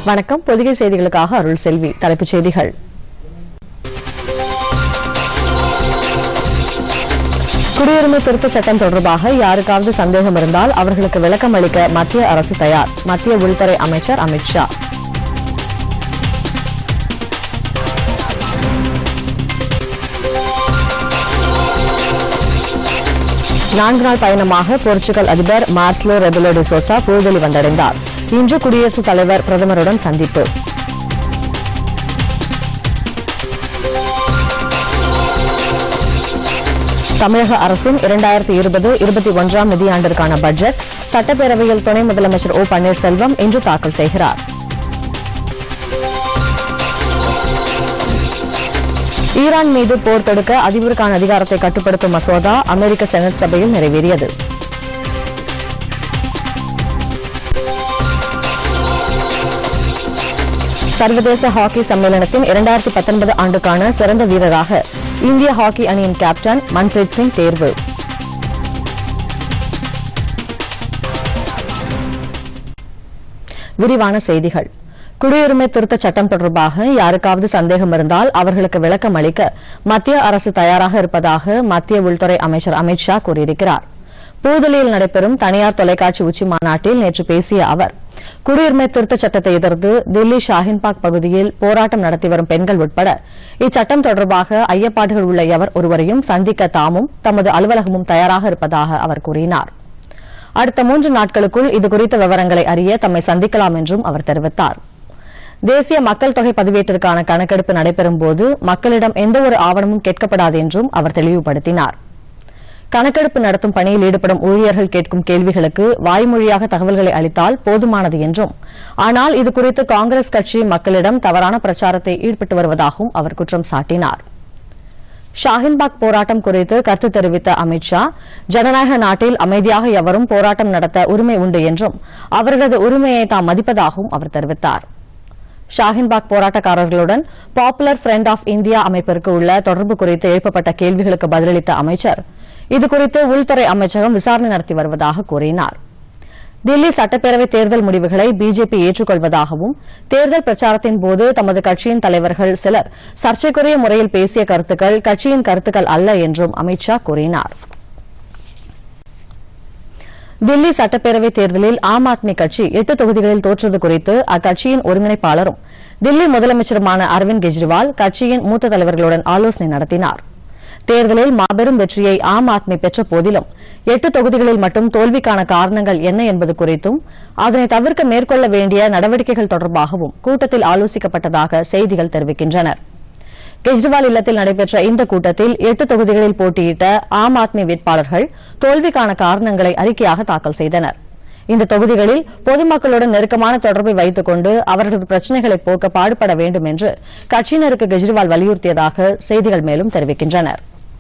வணக்கம் பொதிகை செய்திகளுக்காக அருள் செல்வி தலைப்புச் செய்திகள் குடியுரிமை திருத்தச் சட்டம் தொடர்பாக யாருக்காவது சந்தேகம் இருந்தால் அவர்களுக்கு விளக்கம் அளிக்க மத்திய அரசு தயார் மத்திய உள்துறை அமைச்சர் அமித் ஷா நான்கு நாள் பயணமாக போர்ச்சுகல் அதிபர் மார்ஸ்லோ ரெபுலோ டிசோசா புதுதில்லி வந்தடைந்தார் இன்று குடியரசுத் தலைவர் பிரதமருடன் சந்திப்பு தமிழக அரசின் இரண்டாயிரத்தி இருபது இருபத்தி ஒன்றாம் நிதியாண்டிற்கான பட்ஜெட் சட்டப்பேரவையில் துணை முதலமைச்சர் ஓ பன்னீர்செல்வம் இன்று தாக்கல் செய்கிறார் ஈரான் மீது போர் தொடுக்க அதிபருக்கான அதிகாரத்தை கட்டுப்படுத்தும் மசோதா அமெரிக்க செனட் சபையில் நிறைவேறியது சர்வதேச ஹாக்கி சம்மேளனத்தின் இரண்டாயிரத்தி பத்தொன்பது ஆண்டுக்கான சிறந்த வீரராக இந்திய ஹாக்கி அணியின் கேப்டன் மன்பிரீத் சிங் தேர்வு விரிவான செய்திகள் குடியுரிமை திருத்தச் சட்டம் தொடர்பாக யாருக்காவது சந்தேகம் இருந்தால் அவர்களுக்கு விளக்கம் அளிக்க மத்திய அரசு தயாராக இருப்பதாக மத்திய உள்துறை அமைச்சர் அமித் ஷா கூறியிருக்கிறார் புதுதில்லியில் நடைபெறும் தனியார் தொலைக்காட்சி உச்சி மாநாட்டில் நேற்று பேசிய அவர் குடியுரிமை திருத்தச் சட்டத்தை எதிர்த்து தில்லி ஷாஹின்பாக் பகுதியில் போராட்டம் நடத்தி வரும் பெண்கள் உட்பட இச்சட்டம் தொடர்பாக ஐயப்பாடுகள் உள்ள எவர் ஒருவரையும் சந்திக்க தாமும் தமது அலுவலகமும் தயாராக இருப்பதாக அவர் கூறினார் அடுத்த மூன்று நாட்களுக்குள் இதுகுறித்த விவரங்களை அறிய தம்மை சந்திக்கலாம் என்றும் அவர் தெரிவித்தார் தேசிய மக்கள் தொகை பதிவேட்டிற்கான கணக்கெடுப்பு நடைபெறும் போது மக்களிடம் எந்தவொரு ஆவணமும் கேட்கப்படாது என்றும் அவர் தெளிவுபடுத்தினார் கணக்கெடுப்பு நடத்தும் பணியில் ஈடுபடும் ஊழியர்கள் கேட்கும் கேள்விகளுக்கு வாய்மொழியாக தகவல்களை அளித்தால் போதுமானது என்றும் ஆனால் இதுகுறித்து காங்கிரஸ் கட்சி மக்களிடம் தவறான பிரச்சாரத்தை ஈடுபட்டு வருவதாகவும் அவர் குற்றம் சாட்டினார் ஷாஹின்பாக் போராட்டம் குறித்து கருத்து தெரிவித்த அமித் ஷா ஜனநாயக நாட்டில் அமைதியாக எவரும் போராட்டம் நடத்த உரிமை உண்டு என்றும் அவர்களது உரிமையை தாம் மதிப்பதாகவும் அவர் தெரிவித்தார் ஷாஹின்பாக் போராட்டக்காரர்களுடன் பாப்புலர் ஃப்ரண்ட் ஆஃப் இந்தியா அமைப்பிற்கு உள்ள தொடர்பு குறித்து எழுப்பப்பட்ட கேள்விகளுக்கு பதிலளித்த அமைச்சர் இதுகுறித்து உள்துறை அமைச்சகம் விசாரணை நடத்தி வருவதாக கூறினார் தில்லி சட்டப்பேரவை தேர்தல் முடிவுகளை பிஜேபி ஏற்றுக்கொள்வதாகவும் தேர்தல் பிரச்சாரத்தின் போது தமது கட்சியின் தலைவர்கள் சிலர் சர்ச்சைக்குரிய முறையில் பேசிய கருத்துக்கள் கட்சியின் கருத்துக்கள் அல்ல என்றும் அமித் ஷா கூறினார் தில்லி சட்டப்பேரவை தேர்தலில் ஆம் ஆத்மி கட்சி எட்டு தொகுதிகளில் தோற்றது குறித்து அக்கட்சியின் ஒருங்கிணைப்பாளரும் தில்லி முதலமைச்சருமான அரவிந்த் கெஜ்ரிவால் கட்சியின் மூத்த தலைவர்களுடன் ஆலோசனை நடத்தினார் தேர்தலில் மாபெரும் வெற்றியை ஆம் ஆத்மி பெற்ற போதிலும் எட்டு தொகுதிகளில் மட்டும் தோல்விக்கான காரணங்கள் என்ன என்பது குறித்தும் அதனை தவிர்க்க மேற்கொள்ள வேண்டிய நடவடிக்கைகள் தொடர்பாகவும் கூட்டத்தில் ஆலோசிக்கப்பட்டதாக செய்திகள் தெரிவிக்கின்றன கெஜ்ரிவால் இல்லத்தில் நடைபெற்ற இந்த கூட்டத்தில் எட்டு தொகுதிகளில் போட்டியிட்ட ஆம் ஆத்மி வேட்பாளர்கள் தோல்விக்கான காரணங்களை அறிக்கையாக தாக்கல் செய்தனர் இந்த தொகுதிகளில் பொதுமக்களுடன் நெருக்கமான தொடர்பை வைத்துக் கொண்டு அவர்களது பிரச்சினைகளை போக்க பாடுபட வேண்டும் என்று கட்சியினருக்கு கெஜ்ரிவால் வலியுறுத்தியதாக செய்திகள் மேலும் தெரிவிக்கின்றன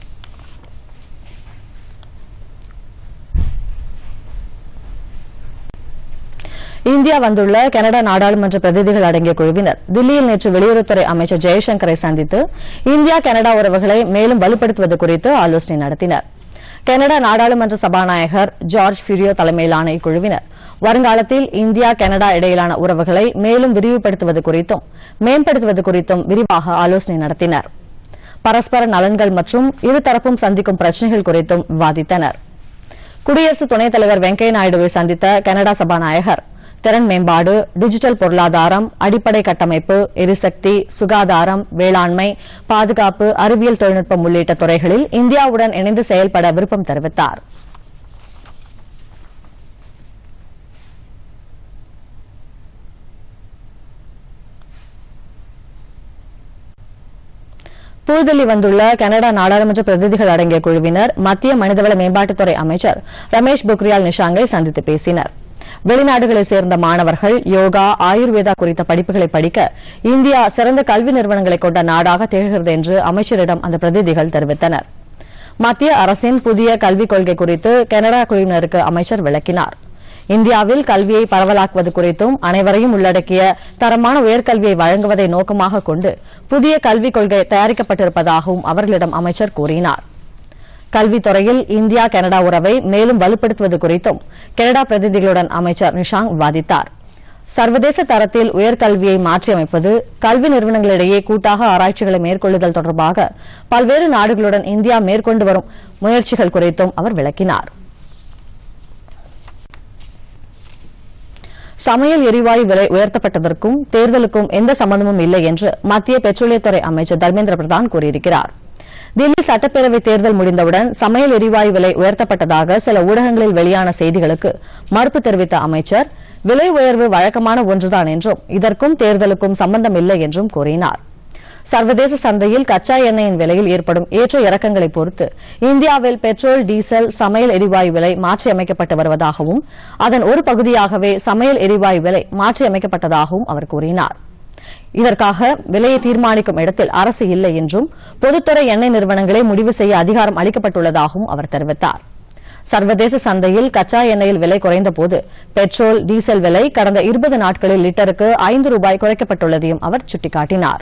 இந்தியா வந்துள்ள கனடா நாடாளுமன்ற பிரதிநிதிகள் அடங்கிய குழுவினர் தில்லியில் நேற்று வெளியுறவுத்துறை அமைச்சர் ஜெய்சங்கரை சந்தித்து இந்தியா கனடா உறவுகளை மேலும் வலுப்படுத்துவது குறித்து ஆலோசனை நடத்தினர் கனடா நாடாளுமன்ற சபாநாயகர் ஜார்ஜ் ஃபிரியோ தலைமையிலான இக்குழுவினர் வருங்காலத்தில் இந்தியா கனடா இடையிலான உறவுகளை மேலும் விரிவுபடுத்துவது குறித்தும் மேம்படுத்துவது குறித்தும் விரிவாக ஆலோசனை நடத்தினர் பரஸ்பர நலன்கள் மற்றும் இருதரப்பும் சந்திக்கும் பிரச்சினைகள் குறித்தும் விவாதித்தனர் குடியரசு துணைத் தலைவர் வெங்கையா நாயுடுவை சந்தித்த கனடா சபாநாயகர் திறன் மேம்பாடு டிஜிட்டல் பொருளாதாரம் அடிப்படை கட்டமைப்பு எரிசக்தி சுகாதாரம் வேளாண்மை பாதுகாப்பு அறிவியல் தொழில்நுட்பம் உள்ளிட்ட துறைகளில் இந்தியாவுடன் இணைந்து செயல்பட விருப்பம் தெரிவித்தார் புதுதில்லி வந்துள்ள கனடா நாடாளுமன்ற பிரதிநிதிகள் அடங்கிய குழுவினர் மத்திய மனிதவள மேம்பாட்டுத்துறை அமைச்சர் ரமேஷ் பொக்ரியால் நிஷாங்கை சந்தித்து பேசினர் வெளிநாடுகளைச் சேர்ந்த மாணவர்கள் யோகா ஆயுர்வேதா குறித்த படிப்புகளை படிக்க இந்தியா சிறந்த கல்வி நிறுவனங்களை கொண்ட நாடாக திகழ்கிறது என்று அமைச்சரிடம் அந்த பிரதிநிதிகள் தெரிவித்தனர் மத்திய அரசின் புதிய கல்விக் கொள்கை குறித்து கனடா குழுவினருக்கு அமைச்சர் விளக்கினார் இந்தியாவில் கல்வியை பரவலாக்குவது குறித்தும் அனைவரையும் உள்ளடக்கிய தரமான உயர்கல்வியை வழங்குவதை நோக்கமாக கொண்டு புதிய கல்விக் கொள்கை தயாரிக்கப்பட்டிருப்பதாகவும் அவர்களிடம் அமைச்சர் கூறினார் கல்வித்துறையில் இந்தியா கனடா உறவை மேலும் வலுப்படுத்துவது குறித்தும் கனடா பிரதிநிதிகளுடன் அமைச்சர் நிஷாங் விவாதித்தார் சர்வதேச தரத்தில் உயர்கல்வியை மாற்றியமைப்பது கல்வி நிறுவனங்களிடையே கூட்டாக ஆராய்ச்சிகளை மேற்கொள்ளுதல் தொடர்பாக பல்வேறு நாடுகளுடன் இந்தியா மேற்கொண்டு வரும் முயற்சிகள் குறித்தும் அவர் விளக்கினார் சமையல் எரிவாயு விலை உயர்த்தப்பட்டதற்கும் தேர்தலுக்கும் எந்த சம்பந்தமும் இல்லை என்று மத்திய பெட்ரோலியத்துறை அமைச்சர் தர்மேந்திர பிரதான் கூறியிருக்கிறார் தில்லி சட்டப்பேரவை தேர்தல் முடிந்தவுடன் சமையல் எரிவாயு விலை உயர்த்தப்பட்டதாக சில ஊடகங்களில் வெளியான செய்திகளுக்கு மறுப்பு தெரிவித்த அமைச்சர் விலை உயர்வு வழக்கமான ஒன்றுதான் என்றும் இதற்கும் தேர்தலுக்கும் சம்பந்தம் இல்லை என்றும் கூறினார் சர்வதேச சந்தையில் கச்சா எண்ணெயின் விலையில் ஏற்படும் ஏற்ற இறக்கங்களை பொறுத்து இந்தியாவில் பெட்ரோல் டீசல் சமையல் எரிவாயு விலை மாற்றியமைக்கப்பட்டு வருவதாகவும் அதன் ஒரு பகுதியாகவே சமையல் எரிவாயு விலை மாற்றியமைக்கப்பட்டதாகவும் அவர் கூறினார் இதற்காக விலையை தீர்மானிக்கும் இடத்தில் அரசு இல்லை என்றும் பொதுத்துறை எண்ணெய் நிறுவனங்களே முடிவு செய்ய அதிகாரம் அளிக்கப்பட்டுள்ளதாகவும் அவர் தெரிவித்தார் சர்வதேச சந்தையில் கச்சா எண்ணெயில் விலை குறைந்தபோது பெட்ரோல் டீசல் விலை கடந்த இருபது நாட்களில் லிட்டருக்கு ஐந்து ரூபாய் குறைக்கப்பட்டுள்ளதையும் அவர் சுட்டிக்காட்டினார்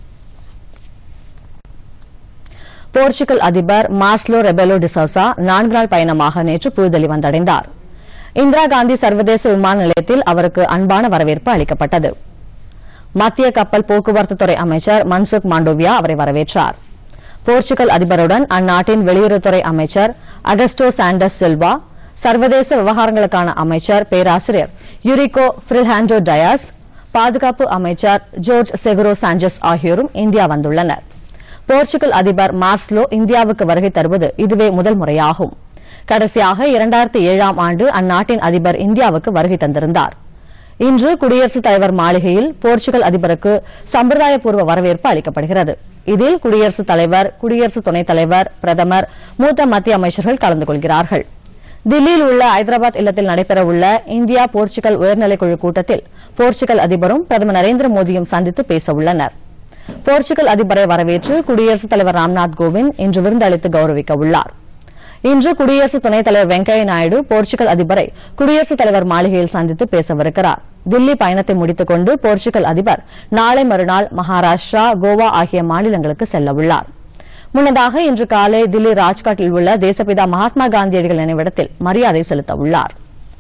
போர்ச்சுகல் அதிபர் மார்ஸ்லோ ரெபெலோ டிசோசா நான்கு நாள் பயணமாக நேற்று புதுதில்லி வந்தடைந்தார் இந்திரா காந்தி சர்வதேச விமான நிலையத்தில் அவருக்கு அன்பான வரவேற்பு அளிக்கப்பட்டது மத்திய கப்பல் போக்குவரத்து துறை அமைச்சர் மன்சுக் மாண்டோவியா அவரை வரவேற்றார் போர்ச்சுகல் அதிபருடன் அந்நாட்டின் வெளியுறவுத்துறை அமைச்சர் அகஸ்டோ சாண்டஸ் சில்வா சர்வதேச விவகாரங்களுக்கான அமைச்சர் பேராசிரியர் யுரிகோ ஃபிரில்ஹாண்டோ டயாஸ் பாதுகாப்பு அமைச்சர் ஜோர்ஜ் செகுரோ சாஞ்சஸ் ஆகியோரும் இந்தியா வந்துள்ளனர் போர்ச்சுகல் அதிபர் மார்ஸ்லோ இந்தியாவுக்கு வருகை தருவது இதுவே முதல் முறையாகும் கடைசியாக இரண்டாயிரத்தி ஏழாம் ஆண்டு அந்நாட்டின் அதிபர் இந்தியாவுக்கு வருகை தந்திருந்தார் இன்று குடியரசுத் தலைவர் மாளிகையில் போர்ச்சுகல் அதிபருக்கு சம்பிரதாயபூர்வ வரவேற்பு அளிக்கப்படுகிறது இதில் குடியரசுத் தலைவர் குடியரசு துணைத் தலைவர் பிரதமர் மூத்த மத்திய அமைச்சர்கள் கலந்து கொள்கிறார்கள் தில்லியில் உள்ள ஐதராபாத் இல்லத்தில் நடைபெறவுள்ள இந்தியா போர்ச்சுகல் உயர்நிலைக்குழு கூட்டத்தில் போர்ச்சுகல் அதிபரும் பிரதமர் நரேந்திர மோடியும் சந்தித்து பேச உள்ளனர் போர்ச்சுகல் அதிபரை வரவேற்று குடியரசுத் தலைவர் ராம்நாத் கோவிந்த் இன்று விருந்தளித்து கௌரவிக்க உள்ளார் இன்று குடியரசு துணைத் தலைவர் வெங்கையா நாயுடு போர்ச்சுகல் அதிபரை குடியரசுத் தலைவர் மாளிகையில் சந்தித்து பேசவிருக்கிறார் தில்லி பயணத்தை முடித்துக் கொண்டு போர்ச்சுகல் அதிபர் நாளை மறுநாள் மகாராஷ்டிரா கோவா ஆகிய மாநிலங்களுக்கு செல்ல உள்ளார் முன்னதாக இன்று காலை தில்லி ராஜ்காட்டில் உள்ள தேசப்பிதா மகாத்மா காந்தியடிகள் நினைவிடத்தில் மரியாதை செலுத்த உள்ளார்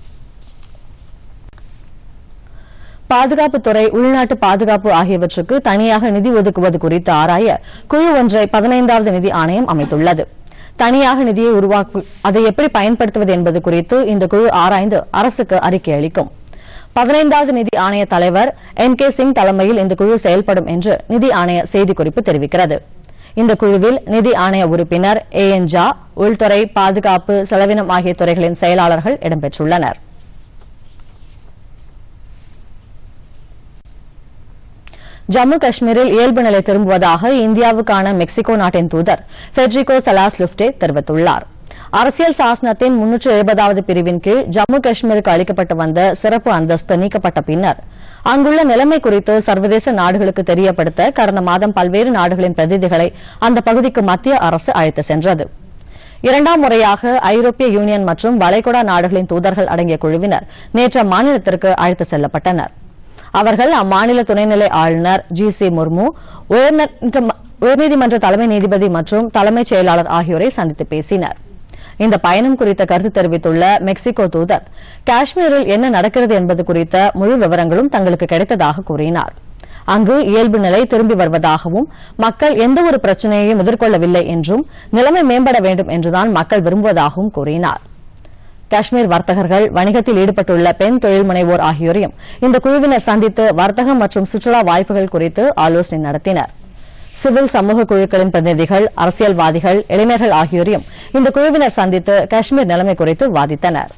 பாதுகாப்புத்துறை உள்நாட்டு பாதுகாப்பு ஆகியவற்றுக்கு தனியாக நிதி ஒதுக்குவது குறித்து ஆராய குழு ஒன்றை பதினைந்தாவது நிதி ஆணையம் அமைத்துள்ளது தனியாக நிதியை உருவாக்கு அதை எப்படி பயன்படுத்துவது என்பது குறித்து இந்த குழு ஆராய்ந்து அரசுக்கு அறிக்கை அளிக்கும் பதினைந்தாவது நிதி ஆணைய தலைவர் என் கே சிங் தலைமையில் இந்த குழு செயல்படும் என்று நிதி ஆணைய செய்திக்குறிப்பு தெரிவிக்கிறது இந்த குழுவில் நிதி ஆணைய உறுப்பினர் ஏ என் ஜா உள்துறை பாதுகாப்பு செலவினம் ஆகிய துறைகளின் செயலாளர்கள் இடம்பெற்றுள்ளனர் ஜம்மு காஷ்மீரில் இயல்பு நிலை திரும்புவதாக இந்தியாவுக்கான மெக்சிகோ நாட்டின் தூதர் ஃபெட்ரிகோ சலாஸ் லுப்டே தெரிவித்துள்ளார் அரசியல் சாசனத்தின் முன்னூற்று எழுபதாவது பிரிவின் கீழ் ஜம்மு காஷ்மீருக்கு அளிக்கப்பட்டு வந்த சிறப்பு அந்தஸ்து நீக்கப்பட்ட பின்னர் அங்குள்ள நிலைமை குறித்து சர்வதேச நாடுகளுக்கு தெரியப்படுத்த கடந்த மாதம் பல்வேறு நாடுகளின் பிரதிநிதிகளை அந்த பகுதிக்கு மத்திய அரசு அழைத்து சென்றது இரண்டாம் முறையாக ஐரோப்பிய யூனியன் மற்றும் வளைகுடா நாடுகளின் தூதர்கள் அடங்கிய குழுவினர் நேற்று அம்மாநிலத்திற்கு அழைத்து செல்லப்பட்டனர் அவர்கள் அம்மாநில துணைநிலை ஆளுநர் ஜி சி முர்மு உயர்நீதிமன்ற- உயர்நீதிமன்ற தலைமை நீதிபதி மற்றும் தலைமைச் செயலாளர் ஆகியோரை சந்தித்து பேசினர் இந்த பயணம் குறித்த கருத்து தெரிவித்துள்ள மெக்சிகோ தூதர் காஷ்மீரில் என்ன நடக்கிறது என்பது குறித்த முழு விவரங்களும் தங்களுக்கு கிடைத்ததாக கூறினார் அங்கு இயல்பு நிலை திரும்பி வருவதாகவும் மக்கள் எந்தவொரு பிரச்சனையையும் எதிர்கொள்ளவில்லை என்றும் நிலைமை மேம்பட வேண்டும் என்றுதான் மக்கள் விரும்புவதாகவும் கூறினார் காஷ்மீர் வர்த்தகர்கள் வணிகத்தில் ஈடுபட்டுள்ள பெண் தொழில் முனைவோர் ஆகியோரையும் இந்த குழுவினர் சந்தித்து வர்த்தகம் மற்றும் சுற்றுலா வாய்ப்புகள் குறித்து ஆலோசனை நடத்தினர் சிவில் சமூக குழுக்களின் பிரதிநிதிகள் அரசியல்வாதிகள் இளைஞர்கள் ஆகியோரையும் இந்த குழுவினர் சந்தித்து காஷ்மீர் நிலைமை குறித்து வாதித்தனர்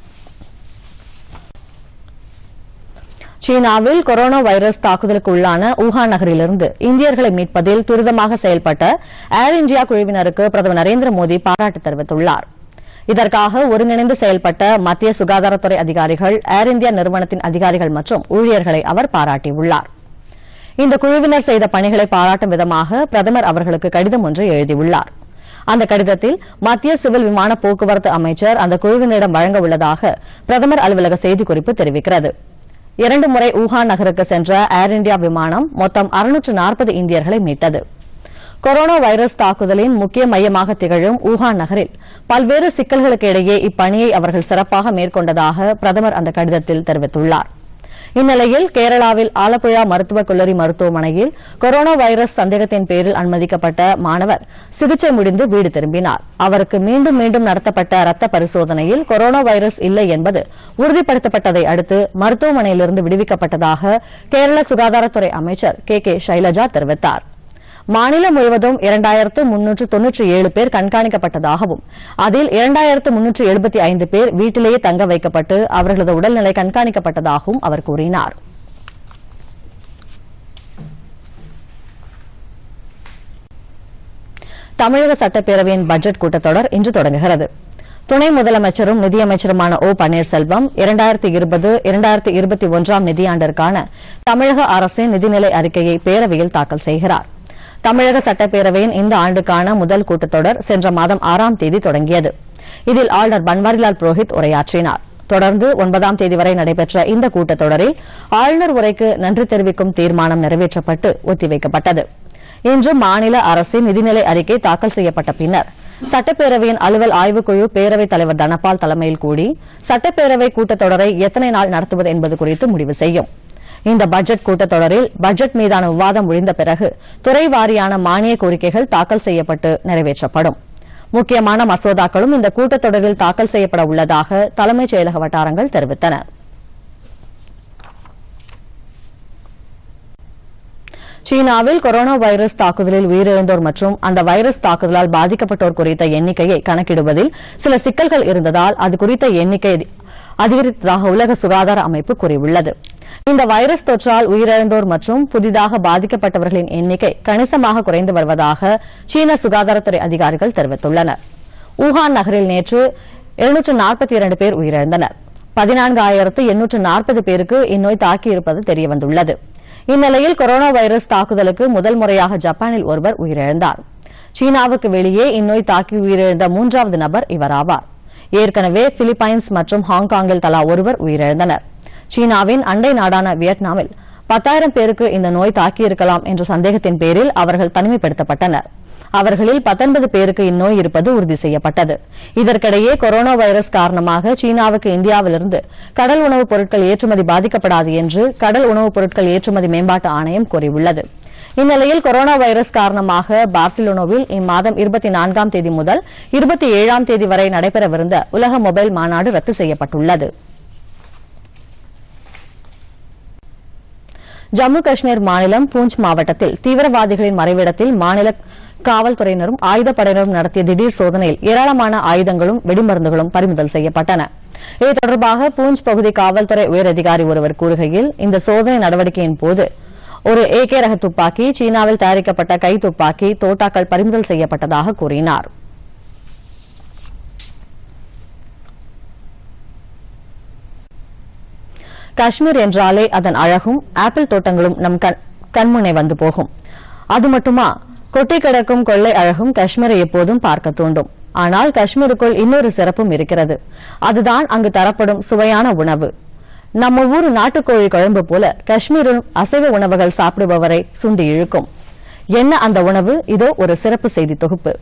சீனாவில் கொரோனா வைரஸ் தாக்குதலுக்கு உள்ளான ஊகான் நகரிலிருந்து இந்தியர்களை மீட்பதில் துரிதமாக செயல்பட்ட ஏர் இந்தியா குழுவினருக்கு பிரதமர் நரேந்திர மோடி பாராட்டு தெரிவித்துள்ளார் இதற்காக ஒருங்கிணைந்து செயல்பட்ட மத்திய சுகாதாரத்துறை அதிகாரிகள் ஏர் இந்தியா நிறுவனத்தின் அதிகாரிகள் மற்றும் ஊழியர்களை அவர் பாராட்டியுள்ளார் இந்த குழுவினர் செய்த பணிகளை பாராட்டும் விதமாக பிரதமர் அவர்களுக்கு கடிதம் ஒன்றை எழுதியுள்ளார் அந்த கடிதத்தில் மத்திய சிவில் விமான போக்குவரத்து அமைச்சர் அந்த குழுவினரிடம் வழங்க உள்ளதாக பிரதமர் அலுவலக செய்திக்குறிப்பு தெரிவிக்கிறது இரண்டு முறை ஊகான் நகருக்கு சென்ற ஏர் இந்தியா விமானம் மொத்தம் 640 இந்தியர்களை மீட்டது கொரோனா வைரஸ் தாக்குதலின் முக்கிய மையமாக திகழும் ஊகான் நகரில் பல்வேறு சிக்கல்களுக்கு இடையே இப்பணியை அவர்கள் சிறப்பாக மேற்கொண்டதாக பிரதமர் அந்த கடிதத்தில் தெரிவித்துள்ளார் இந்நிலையில் கேரளாவில் ஆலப்புழா மருத்துவக் கல்லூரி மருத்துவமனையில் கொரோனா வைரஸ் சந்தேகத்தின் பேரில் அனுமதிக்கப்பட்ட மாணவர் சிகிச்சை முடிந்து வீடு திரும்பினார் அவருக்கு மீண்டும் மீண்டும் நடத்தப்பட்ட ரத்த பரிசோதனையில் கொரோனா வைரஸ் இல்லை என்பது உறுதிப்படுத்தப்பட்டதை அடுத்து மருத்துவமனையிலிருந்து விடுவிக்கப்பட்டதாக கேரள சுகாதாரத்துறை அமைச்சர் கே கே சைலஜா தெரிவித்தார் மாநிலம் முழுவதும் இரண்டாயிரத்து முன்னூற்று தொன்னூற்றி ஏழு பேர் கண்காணிக்கப்பட்டதாகவும் அதில் இரண்டாயிரத்து முன்னூற்று எழுபத்தி ஐந்து பேர் வீட்டிலேயே தங்க வைக்கப்பட்டு அவர்களது உடல்நிலை கண்காணிக்கப்பட்டதாகவும் அவர் கூறினார் தமிழக சட்டப்பேரவையின் பட்ஜெட் கூட்டத்தொடர் இன்று தொடங்குகிறது துணை முதலமைச்சரும் நிதியமைச்சருமான ஓ பன்னீர்செல்வம் இரண்டாயிரத்தி இருபது இரண்டாயிரத்தி இருபத்தி ஒன்றாம் நிதியாண்டிற்கான தமிழக அரசின் நிதிநிலை அறிக்கையை பேரவையில் தாக்கல் செய்கிறார் தமிழக சட்டப்பேரவையின் இந்த ஆண்டுக்கான முதல் கூட்டத்தொடர் சென்ற மாதம் ஆறாம் தேதி தொடங்கியது இதில் ஆளுநர் பன்வாரிலால் புரோஹித் உரையாற்றினார் தொடர்ந்து ஒன்பதாம் தேதி வரை நடைபெற்ற இந்த கூட்டத்தொடரில் ஆளுநர் உரைக்கு நன்றி தெரிவிக்கும் தீர்மானம் நிறைவேற்றப்பட்டு ஒத்திவைக்கப்பட்டது இன்று மாநில அரசின் நிதிநிலை அறிக்கை தாக்கல் செய்யப்பட்ட பின்னர் சட்டப்பேரவையின் அலுவல் ஆய்வுக்குழு பேரவைத் தலைவர் தனபால் தலைமையில் கூடி சட்டப்பேரவை கூட்டத்தொடரை எத்தனை நாள் நடத்துவது என்பது குறித்து முடிவு செய்யும் இந்த பட்ஜெட் கூட்டத்தொடரில் பட்ஜெட் மீதான விவாதம் முடிந்த பிறகு துறை வாரியான மானிய கோரிக்கைகள் தாக்கல் செய்யப்பட்டு நிறைவேற்றப்படும் முக்கியமான மசோதாக்களும் இந்த கூட்டத்தொடரில் தாக்கல் செய்யப்பட உள்ளதாக தலைமைச் செயலக வட்டாரங்கள் தெரிவித்தன சீனாவில் கொரோனா வைரஸ் தாக்குதலில் உயிரிழந்தோர் மற்றும் அந்த வைரஸ் தாக்குதலால் பாதிக்கப்பட்டோர் குறித்த எண்ணிக்கையை கணக்கிடுவதில் சில சிக்கல்கள் இருந்ததால் அது குறித்த எண்ணிக்கை அதிகரித்ததாக உலக சுகாதார அமைப்பு கூறியுள்ளது இந்த வைரஸ் தொற்றால் உயிரிழந்தோர் மற்றும் புதிதாக பாதிக்கப்பட்டவர்களின் எண்ணிக்கை கணிசமாக குறைந்து வருவதாக சீன சுகாதாரத்துறை அதிகாரிகள் தெரிவித்துள்ளனர் ஊகான் நகரில் நேற்று இருநூற்று நாற்பத்தி இரண்டு பேர் உயிரிழந்தனர் பதினான்காயிரத்து எண்ணூற்று நாற்பது பேருக்கு இந்நோய் தாக்கியிருப்பது தெரியவந்துள்ளது இந்நிலையில் கொரோனா வைரஸ் தாக்குதலுக்கு முதல் முறையாக ஜப்பானில் ஒருவர் உயிரிழந்தார் சீனாவுக்கு வெளியே இந்நோய் தாக்கி உயிரிழந்த மூன்றாவது நபர் இவராவார் ஏற்கனவே பிலிப்பைன்ஸ் மற்றும் ஹாங்காங்கில் தலா ஒருவர் உயிரிழந்தனர் சீனாவின் அண்டை நாடான வியட்நாமில் பத்தாயிரம் பேருக்கு இந்த நோய் தாக்கியிருக்கலாம் என்ற சந்தேகத்தின் பேரில் அவர்கள் தனிமைப்படுத்தப்பட்டனர் அவர்களில் 19 பேருக்கு இந்நோய் இருப்பது உறுதி செய்யப்பட்டது இதற்கிடையே கொரோனா வைரஸ் காரணமாக சீனாவுக்கு இந்தியாவிலிருந்து கடல் உணவுப் பொருட்கள் ஏற்றுமதி பாதிக்கப்படாது என்று கடல் உணவுப் பொருட்கள் ஏற்றுமதி மேம்பாட்டு ஆணையம் கூறியுள்ளது இந்நிலையில் கொரோனா வைரஸ் காரணமாக பார்சிலோனாவில் இம்மாதம் இருபத்தி நான்காம் தேதி முதல் இருபத்தி ஏழாம் தேதி வரை நடைபெறவிருந்த உலக மொபைல் மாநாடு ரத்து செய்யப்பட்டுள்ளது ஜம்மு காஷ்மீர் மாநிலம் பூஞ்ச் மாவட்டத்தில் தீவிரவாதிகளின் மறைவிடத்தில் மாநில காவல்துறையினரும் ஆயுதப்படையினரும் நடத்திய திடீர் சோதனையில் ஏராளமான ஆயுதங்களும் வெடிமருந்துகளும் பறிமுதல் செய்யப்பட்டன இது தொடர்பாக பூஞ்ச் பகுதி காவல்துறை உயரதிகாரி ஒருவர் கூறுகையில் இந்த சோதனை நடவடிக்கையின் போது ஒரு ஏகே ரக துப்பாக்கி சீனாவில் தயாரிக்கப்பட்ட கை துப்பாக்கி தோட்டாக்கள் பறிமுதல் செய்யப்பட்டதாக கூறினார் காஷ்மீர் என்றாலே அதன் அழகும் ஆப்பிள் தோட்டங்களும் நம் கண்- கண்முன்னே வந்து போகும் அது மட்டுமா கொட்டி கிடக்கும் கொள்ளை அழகும் காஷ்மீரை எப்போதும் பார்க்க தூண்டும் ஆனால் காஷ்மீருக்குள் இன்னொரு சிறப்பும் இருக்கிறது அதுதான் அங்கு தரப்படும் சுவையான உணவு நம்ம ஊர் நாட்டுக்கோழி குழம்பு போல காஷ்மீரும் அசைவ உணவுகள் சாப்பிடுபவரை சுண்டி இழுக்கும் என்ன அந்த உணவு இதோ ஒரு சிறப்பு செய்தி தொகுப்பு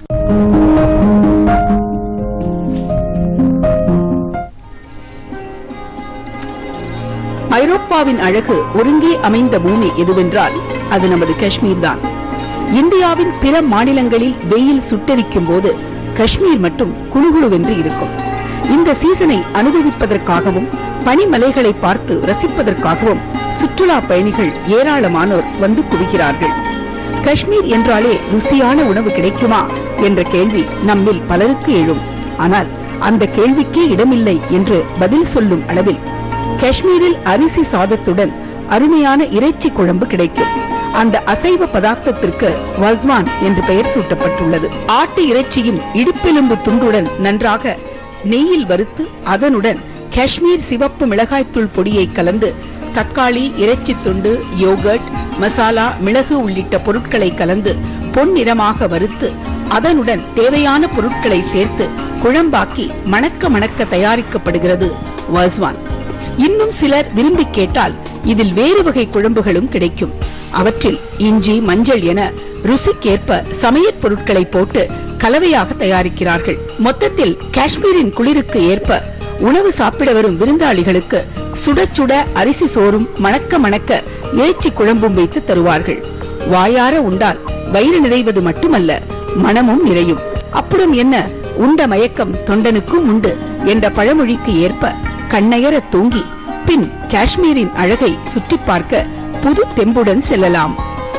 ஐரோப்பாவின் அழகு ஒருங்கே அமைந்த பூமி எதுவென்றால் அது நமது காஷ்மீர் தான் இந்தியாவின் பிற மாநிலங்களில் வெயில் சுட்டெரிக்கும் போது காஷ்மீர் மட்டும் குளுகுளுவென்று இருக்கும் இந்த சீசனை அனுபவிப்பதற்காகவும் பனிமலைகளை பார்த்து ரசிப்பதற்காகவும் சுற்றுலா பயணிகள் ஏராளமானோர் வந்து குவிகிறார்கள் காஷ்மீர் என்றாலே ருசியான உணவு கிடைக்குமா என்ற கேள்வி நம்மில் பலருக்கு எழும் ஆனால் அந்த கேள்விக்கே இடமில்லை என்று பதில் சொல்லும் அளவில் காஷ்மீரில் அரிசி சாதத்துடன் அருமையான இறைச்சி குழம்பு கிடைக்கும் அந்த அசைவ பதார்த்தத்திற்கு வஸ்வான் என்று பெயர் சூட்டப்பட்டுள்ளது ஆட்டு இறைச்சியின் இடுப்பெலும்பு துண்டுடன் நன்றாக நெய்யில் வறுத்து அதனுடன் காஷ்மீர் சிவப்பு மிளகாய்த்தூள் பொடியை கலந்து தக்காளி இறைச்சி துண்டு யோகர்ட் மசாலா மிளகு உள்ளிட்ட பொருட்களை கலந்து பொன்னிறமாக வறுத்து அதனுடன் தேவையான பொருட்களை சேர்த்து குழம்பாக்கி மணக்க மணக்க தயாரிக்கப்படுகிறது வாஸ்வான் இன்னும் சிலர் விரும்பி கேட்டால் இதில் வேறு வகை குழம்புகளும் கிடைக்கும் அவற்றில் இஞ்சி மஞ்சள் என ருசிக்கேற்ப சமையற் பொருட்களை போட்டு கலவையாக தயாரிக்கிறார்கள் மொத்தத்தில் காஷ்மீரின் குளிருக்கு ஏற்ப உணவு சாப்பிட வரும் விருந்தாளிகளுக்கு சுட சுட அரிசி சோறும் மணக்க மணக்க இறைச்சி குழம்பும் வைத்து தருவார்கள் வாயார உண்டால் வயிறு நிறைவது மட்டுமல்ல மனமும் நிறையும் அப்புறம் என்ன உண்ட மயக்கம் தொண்டனுக்கும் உண்டு என்ற பழமொழிக்கு ஏற்ப கண்ணையர தூங்கி பின் காஷ்மீரின் அழகை சுற்றி பார்க்க புது தெம்புடன் செல்லலாம்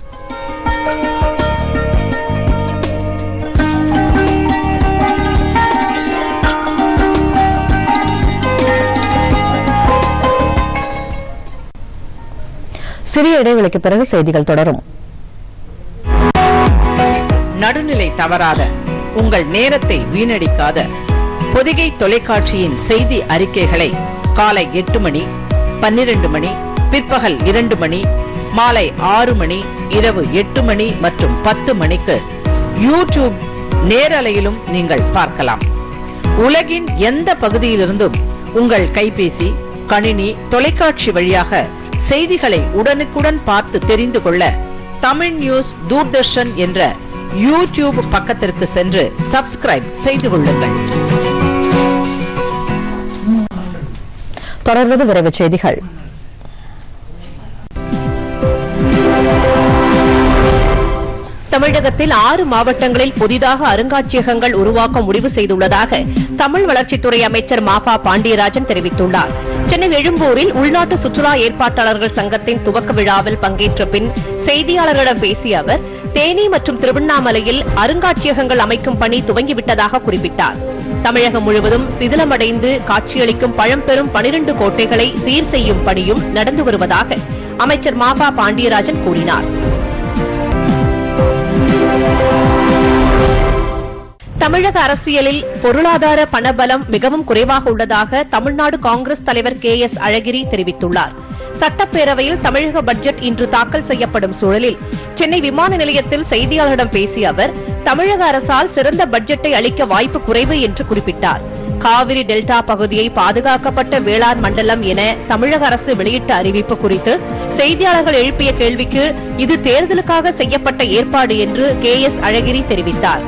சிறிய இடைவெளிக்கு பிறகு செய்திகள் தொடரும் நடுநிலை தவறாத உங்கள் நேரத்தை வீணடிக்காத பொதிகை தொலைக்காட்சியின் செய்தி அறிக்கைகளை காலை எட்டு மணி பன்னிரண்டு மணி பிற்பகல் இரண்டு மணி மாலை ஆறு மணி இரவு எட்டு மணி மற்றும் பத்து மணிக்கு யூடியூப் நேரலையிலும் நீங்கள் பார்க்கலாம் உலகின் எந்த பகுதியிலிருந்தும் உங்கள் கைபேசி கணினி தொலைக்காட்சி வழியாக செய்திகளை உடனுக்குடன் பார்த்து தெரிந்து கொள்ள தமிழ் நியூஸ் தூர்தர்ஷன் என்ற யூடியூப் பக்கத்திற்கு சென்று சப்ஸ்கிரைப் செய்து கொள்ளுங்கள் தொடர்வது விரைவுச் செய்திகள் தமிழகத்தில் ஆறு மாவட்டங்களில் புதிதாக அருங்காட்சியகங்கள் உருவாக்க முடிவு செய்துள்ளதாக தமிழ் வளர்ச்சித்துறை அமைச்சர் மாபா பாண்டியராஜன் தெரிவித்துள்ளார் சென்னை எழும்பூரில் உள்நாட்டு சுற்றுலா ஏற்பாட்டாளர்கள் சங்கத்தின் துவக்க விழாவில் பங்கேற்ற பின் செய்தியாளர்களிடம் பேசிய அவர் தேனி மற்றும் திருவண்ணாமலையில் அருங்காட்சியகங்கள் அமைக்கும் பணி துவங்கிவிட்டதாக குறிப்பிட்டார் தமிழகம் முழுவதும் சிதிலமடைந்து காட்சியளிக்கும் பழம்பெரும் பனிரண்டு கோட்டைகளை சீர் செய்யும் பணியும் நடந்து வருவதாக அமைச்சர் மாபா பாண்டியராஜன் கூறினார் தமிழக அரசியலில் பொருளாதார பணபலம் மிகவும் குறைவாக உள்ளதாக தமிழ்நாடு காங்கிரஸ் தலைவர் கே எஸ் அழகிரி தெரிவித்துள்ளார் சட்டப்பேரவையில் தமிழக பட்ஜெட் இன்று தாக்கல் செய்யப்படும் சூழலில் சென்னை விமான நிலையத்தில் செய்தியாளர்களிடம் பேசிய அவர் தமிழக அரசால் சிறந்த பட்ஜெட்டை அளிக்க வாய்ப்பு குறைவு என்று குறிப்பிட்டார் காவிரி டெல்டா பகுதியை பாதுகாக்கப்பட்ட வேளாண் மண்டலம் என தமிழக அரசு வெளியிட்ட அறிவிப்பு குறித்து செய்தியாளர்கள் எழுப்பிய கேள்விக்கு இது தேர்தலுக்காக செய்யப்பட்ட ஏற்பாடு என்று கே எஸ் அழகிரி தெரிவித்தார்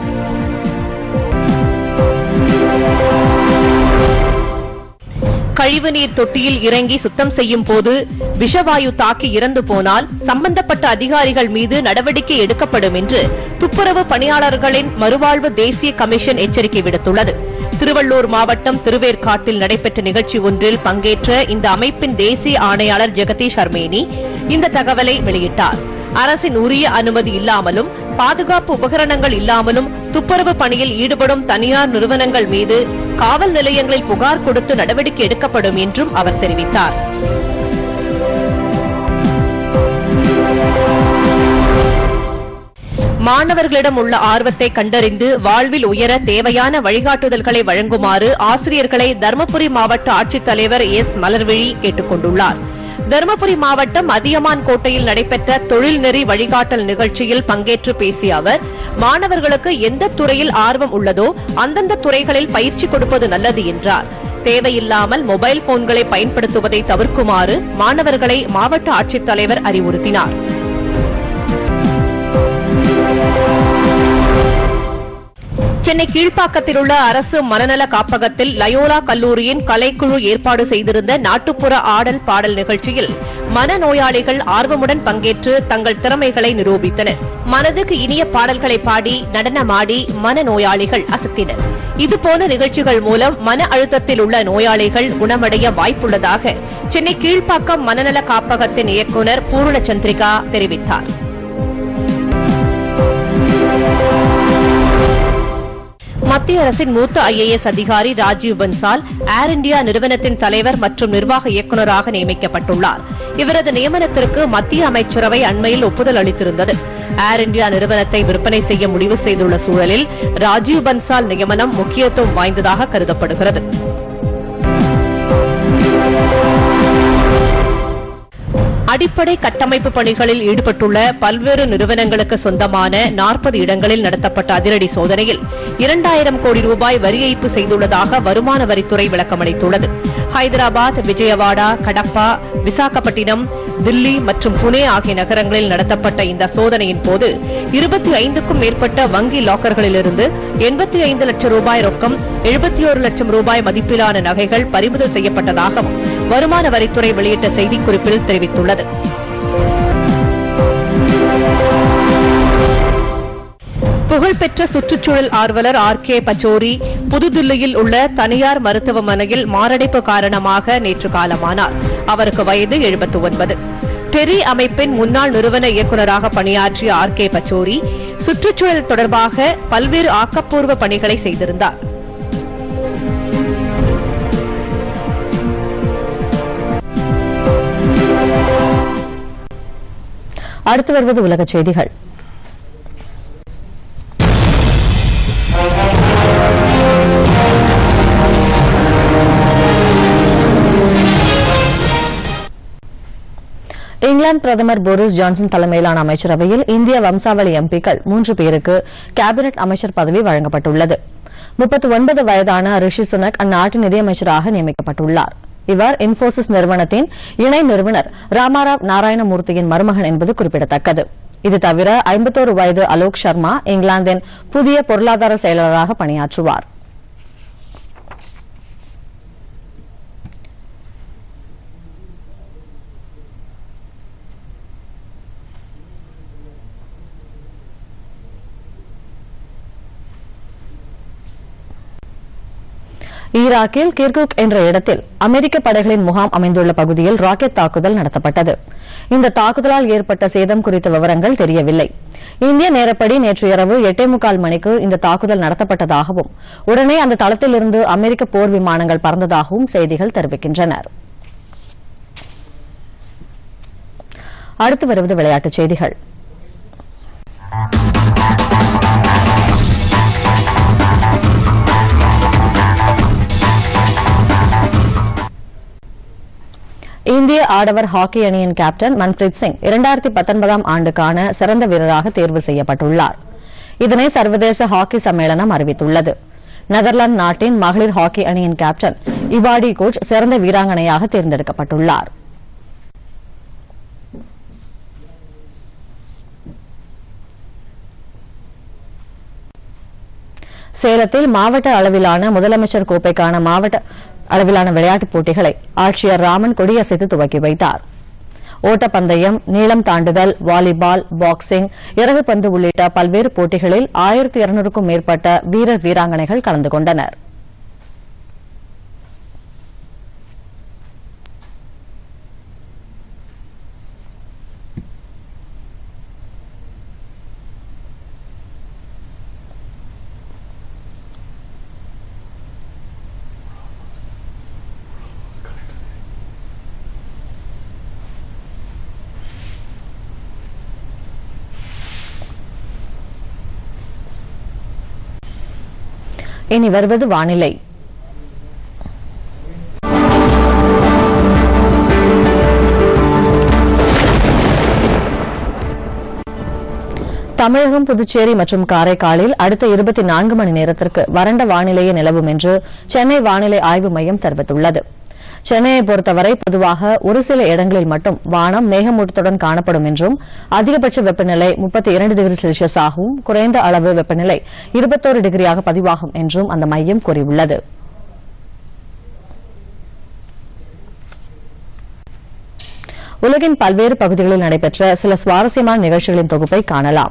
கழிவுநீர் தொட்டியில் இறங்கி சுத்தம் செய்யும் போது விஷவாயு தாக்கி இறந்து போனால் சம்பந்தப்பட்ட அதிகாரிகள் மீது நடவடிக்கை எடுக்கப்படும் என்று துப்புரவு பணியாளர்களின் மறுவாழ்வு தேசிய கமிஷன் எச்சரிக்கை விடுத்துள்ளது திருவள்ளூர் மாவட்டம் திருவேற்காட்டில் நடைபெற்ற நிகழ்ச்சி ஒன்றில் பங்கேற்ற இந்த அமைப்பின் தேசிய ஆணையாளர் ஜெகதீஷ் அர்மேனி இந்த தகவலை வெளியிட்டார் அரசின் உரிய அனுமதி இல்லாமலும் பாதுகாப்பு உபகரணங்கள் இல்லாமலும் துப்புரவு பணியில் ஈடுபடும் தனியார் நிறுவனங்கள் மீது காவல் நிலையங்களில் புகார் கொடுத்து நடவடிக்கை எடுக்கப்படும் என்றும் அவர் தெரிவித்தார் மாணவர்களிடம் உள்ள ஆர்வத்தை கண்டறிந்து வாழ்வில் உயர தேவையான வழிகாட்டுதல்களை வழங்குமாறு ஆசிரியர்களை தருமபுரி மாவட்ட ஆட்சித்தலைவர் எஸ் மலர்விழி கேட்டுக் கொண்டுள்ளார் தருமபுரி மாவட்டம் அதியமான் கோட்டையில் நடைபெற்ற தொழில்நெறி வழிகாட்டல் நிகழ்ச்சியில் பங்கேற்று பேசிய அவர் மாணவர்களுக்கு எந்த துறையில் ஆர்வம் உள்ளதோ அந்தந்த துறைகளில் பயிற்சி கொடுப்பது நல்லது என்றார் தேவையில்லாமல் மொபைல் போன்களை பயன்படுத்துவதை தவிர்க்குமாறு மாணவர்களை மாவட்ட ஆட்சித்தலைவர் அறிவுறுத்தினார் சென்னை கீழ்ப்பாக்கத்தில் உள்ள அரசு மனநல காப்பகத்தில் லயோலா கல்லூரியின் கலைக்குழு ஏற்பாடு செய்திருந்த நாட்டுப்புற ஆடல் பாடல் நிகழ்ச்சியில் மனநோயாளிகள் ஆர்வமுடன் பங்கேற்று தங்கள் திறமைகளை நிரூபித்தனர் மனதுக்கு இனிய பாடல்களை பாடி நடனமாடி மனநோயாளிகள் அசத்தினர் இதுபோன்ற நிகழ்ச்சிகள் மூலம் மன அழுத்தத்தில் உள்ள நோயாளிகள் குணமடைய வாய்ப்புள்ளதாக சென்னை கீழ்ப்பாக்கம் மனநல காப்பகத்தின் இயக்குநர் பூர்ண சந்திரிகா தெரிவித்தார் மத்திய அரசின் மூத்த ஐஏஎஸ் அதிகாரி ராஜீவ் பன்சால் ஏர் இந்தியா நிறுவனத்தின் தலைவர் மற்றும் நிர்வாக இயக்குநராக நியமிக்கப்பட்டுள்ளார் இவரது நியமனத்திற்கு மத்திய அமைச்சரவை அண்மையில் ஒப்புதல் அளித்திருந்தது ஏர் இந்தியா நிறுவனத்தை விற்பனை செய்ய முடிவு செய்துள்ள சூழலில் ராஜீவ் பன்சால் நியமனம் முக்கியத்துவம் வாய்ந்ததாக கருதப்படுகிறது அடிப்படை கட்டமைப்பு பணிகளில் ஈடுபட்டுள்ள பல்வேறு நிறுவனங்களுக்கு சொந்தமான நாற்பது இடங்களில் நடத்தப்பட்ட அதிரடி சோதனையில் இரண்டாயிரம் கோடி ரூபாய் வரி ஏய்ப்பு செய்துள்ளதாக வருமான வரித்துறை விளக்கமளித்துள்ளது ஹைதராபாத் விஜயவாடா கடப்பா விசாகப்பட்டினம் தில்லி மற்றும் புனே ஆகிய நகரங்களில் நடத்தப்பட்ட இந்த சோதனையின் போது இருபத்தி ஐந்துக்கும் மேற்பட்ட வங்கி லாக்கர்களிலிருந்து எண்பத்தி ஐந்து லட்சம் ரூபாய் ரொக்கம் எழுபத்தி ஒரு லட்சம் ரூபாய் மதிப்பிலான நகைகள் பறிமுதல் செய்யப்பட்டதாகவும் வருமான வரித்துறை வெளியிட்ட செய்திக்குறிப்பில் தெரிவித்துள்ளது புகழ்பெற்ற சுற்றுச்சூழல் ஆர்வலர் ஆர் கே பச்சோரி புதுதில்லியில் உள்ள தனியார் மருத்துவமனையில் மாரடைப்பு காரணமாக நேற்று காலமானார் அவருக்கு வயது எழுபத்து ஒன்பது டெரி அமைப்பின் முன்னாள் நிறுவன இயக்குநராக பணியாற்றிய ஆர் கே பச்சோரி சுற்றுச்சூழல் தொடர்பாக பல்வேறு ஆக்கப்பூர்வ பணிகளை செய்திருந்தார் அடுத்து வருவது உலகச் செய்திகள் இங்கிலாந்து பிரதமர் போரிஸ் ஜான்சன் தலைமையிலான அமைச்சரவையில் இந்திய வம்சாவளி எம்பிக்கள் மூன்று பேருக்கு கேபினெட் அமைச்சர் பதவி வழங்கப்பட்டுள்ளது முப்பத்தி ஒன்பது வயதான ரிஷி சுனக் அந்நாட்டின் நிதியமைச்சராக நியமிக்கப்பட்டுள்ளார் இவர் இன்போசிஸ் நிறுவனத்தின் இணை நிறுவனர் ராமாராவ் நாராயணமூர்த்தியின் மருமகன் என்பது குறிப்பிடத்தக்கது இது தவிர ஐம்பத்தோரு வயது அலோக் சர்மா இங்கிலாந்தின் புதிய பொருளாதார செயலராக பணியாற்றுவார் ஈராக்கில் கிர்குக் என்ற இடத்தில் அமெரிக்க படைகளின் முகாம் அமைந்துள்ள பகுதியில் ராக்கெட் தாக்குதல் நடத்தப்பட்டது இந்த தாக்குதலால் ஏற்பட்ட சேதம் குறித்த விவரங்கள் தெரியவில்லை இந்திய நேரப்படி நேற்று இரவு எட்டே முக்கால் மணிக்கு இந்த தாக்குதல் நடத்தப்பட்டதாகவும் உடனே அந்த தளத்திலிருந்து அமெரிக்க போர் விமானங்கள் பறந்ததாகவும் செய்திகள் தெரிவிக்கின்றன அடுத்து வருவது விளையாட்டுச் செய்திகள் இந்திய ஆடவர் ஹாக்கி அணியின் கேப்டன் மன்பிரீத் சிங் இரண்டாயிரத்தி பத்தொன்பதாம் ஆண்டுக்கான சிறந்த வீரராக தேர்வு செய்யப்பட்டுள்ளார் இதனை சர்வதேச ஹாக்கி சம்மேளனம் அறிவித்துள்ளது நெதர்லாந்து நாட்டின் மகளிர் ஹாக்கி அணியின் கேப்டன் இவாடி கோச் சிறந்த வீராங்கனையாக தேர்ந்தெடுக்கப்பட்டுள்ளார் சேலத்தில் மாவட்ட அளவிலான முதலமைச்சர் கோப்பைக்கான மாவட்ட அளவிலான விளையாட்டுப் போட்டிகளை ஆட்சியர் ராமன் கொடியசைத்து துவக்கி வைத்தார் ஓட்டப்பந்தயம் நீளம் தாண்டுதல் வாலிபால் பாக்ஸிங் இறகுப்பந்து உள்ளிட்ட பல்வேறு போட்டிகளில் ஆயிரத்தி இருநூறுக்கும் மேற்பட்ட வீரர் வீராங்கனைகள் கலந்து கொண்டனர் இனி வருவது வானிலை தமிழகம் புதுச்சேரி மற்றும் காரைக்காலில் அடுத்த இருபத்தி நான்கு மணி நேரத்திற்கு வறண்ட வானிலையே நிலவும் என்று சென்னை வானிலை ஆய்வு மையம் தெரிவித்துள்ளது சென்னையை பொறுத்தவரை பொதுவாக ஒரு சில இடங்களில் மட்டும் வானம் மேகமூட்டத்துடன் காணப்படும் என்றும் அதிகபட்ச வெப்பநிலை முப்பத்தி இரண்டு டிகிரி செல்சியஸாகவும் குறைந்த அளவு வெப்பநிலை இருபத்தோரு டிகிரியாக பதிவாகும் என்றும் அந்த மையம் கூறியுள்ளது உலகின் பல்வேறு பகுதிகளில் நடைபெற்ற சில சுவாரஸ்யமான நிகழ்ச்சிகளின் தொகுப்பை காணலாம்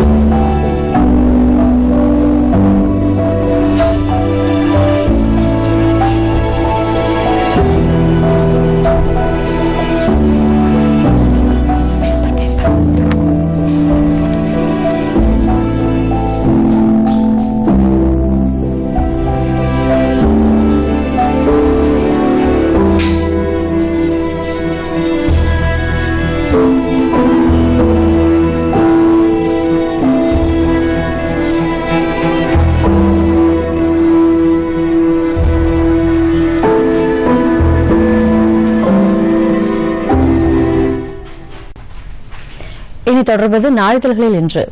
இனி தொடர்வது நாளிதழ்களில் இன்று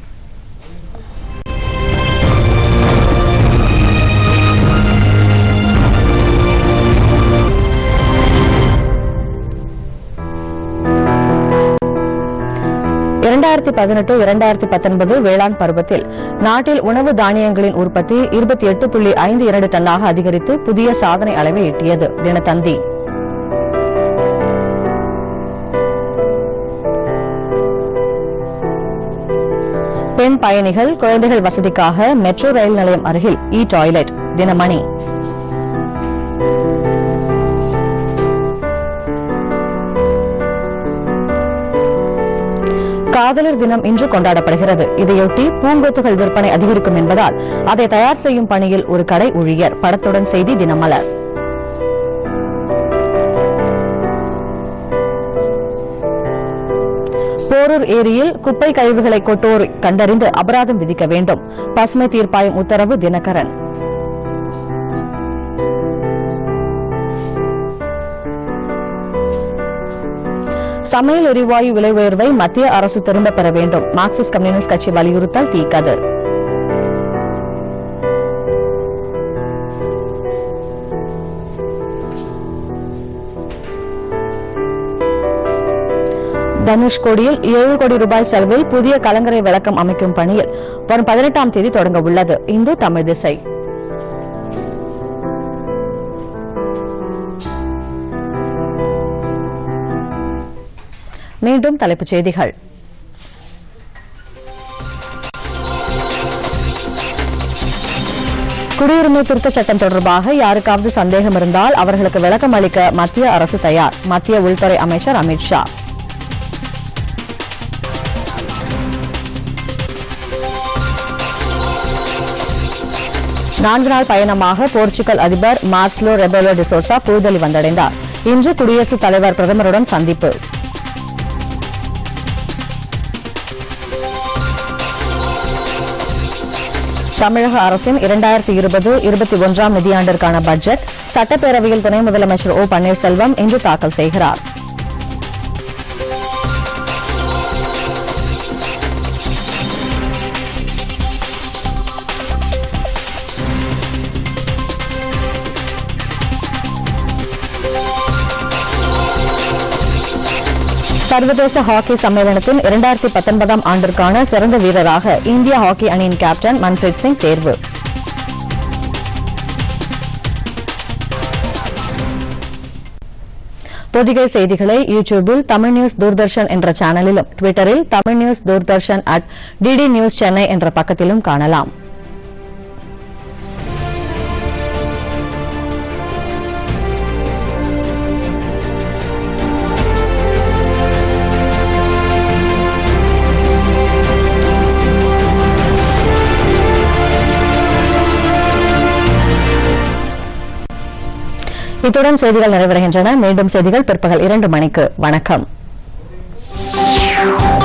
இரண்டாயிரத்தி பதினெட்டு இரண்டாயிரத்தி பத்தொன்பது வேளாண் பருவத்தில் நாட்டில் உணவு தானியங்களின் உற்பத்தி இருபத்தி எட்டு புள்ளி ஐந்து இரண்டு டன்னாக அதிகரித்து புதிய சாதனை அளவை எட்டியது தினத்தந்தி பெண் பயணிகள் குழந்தைகள் வசதிக்காக மெட்ரோ ரயில் நிலையம் அருகில் இ டாய்லெட் தினமணி காதலர் தினம் இன்று கொண்டாடப்படுகிறது இதையொட்டி பூங்கொத்துகள் விற்பனை அதிகரிக்கும் என்பதால் அதை தயார் செய்யும் பணியில் ஒரு கடை ஊழியர் படத்துடன் செய்தி தினமலர் போரூர் ஏரியில் குப்பை கழிவுகளை கொட்டோர் கண்டறிந்து அபராதம் விதிக்க வேண்டும் பசுமை தீர்ப்பாயம் உத்தரவு தினகரன் சமையல் எரிவாயு விலை உயர்வை மத்திய அரசு திரும்பப் பெற வேண்டும் மார்க்சிஸ்ட் கம்யூனிஸ்ட் கட்சி வலியுறுத்தல் தீக்கதிர் தனுஷ்கோடியில் ஏழு கோடி ரூபாய் செலவில் புதிய கலங்கரை விளக்கம் அமைக்கும் பணியில் வரும் பதினெட்டாம் தேதி தொடங்க உள்ளது இந்து தமிழ் திசை மீண்டும் தலைப்புச் செய்திகள் குடியுரிமை திருத்தச் சட்டம் தொடர்பாக யாருக்காவது சந்தேகம் இருந்தால் அவர்களுக்கு விளக்கம் அளிக்க மத்திய அரசு தயார் மத்திய உள்துறை அமைச்சர் அமித் ஷா நான்கு நாள் பயணமாக போர்ச்சுகல் அதிபர் மார்ஸ்லோ ரெபேலோ டிசோசா புதுதில்லி வந்தடைந்தார் இன்று குடியரசுத் தலைவர் பிரதமருடன் சந்திப்பு தமிழக அரசின் இரண்டாயிரத்தி இருபது இருபத்தி ஒன்றாம் நிதியாண்டிற்கான பட்ஜெட் சட்டப்பேரவையில் துணை முதலமைச்சர் ஓ பன்னீர்செல்வம் இன்று தாக்கல் செய்கிறார் சர்வதேச ஹாக்கி சம்மேளனத்தின் இரண்டாயிரத்தி பத்தொன்பதாம் ஆண்டிற்கான சிறந்த வீரராக இந்திய ஹாக்கி அணியின் கேப்டன் மன்பிரீத் சிங் தேர்வு பொதிகை செய்திகளை யூடியூபில் தமிழ் நியூஸ் தூர்தர்ஷன் என்ற சேனலிலும் ட்விட்டரில் Tamil news Doordarshan at DD news Chennai என்ற பக்கத்திலும் காணலாம் இத்துடன் செய்திகள் நிறைவடைகின்றன மீண்டும் செய்திகள் பிற்பகல் இரண்டு மணிக்கு வணக்கம்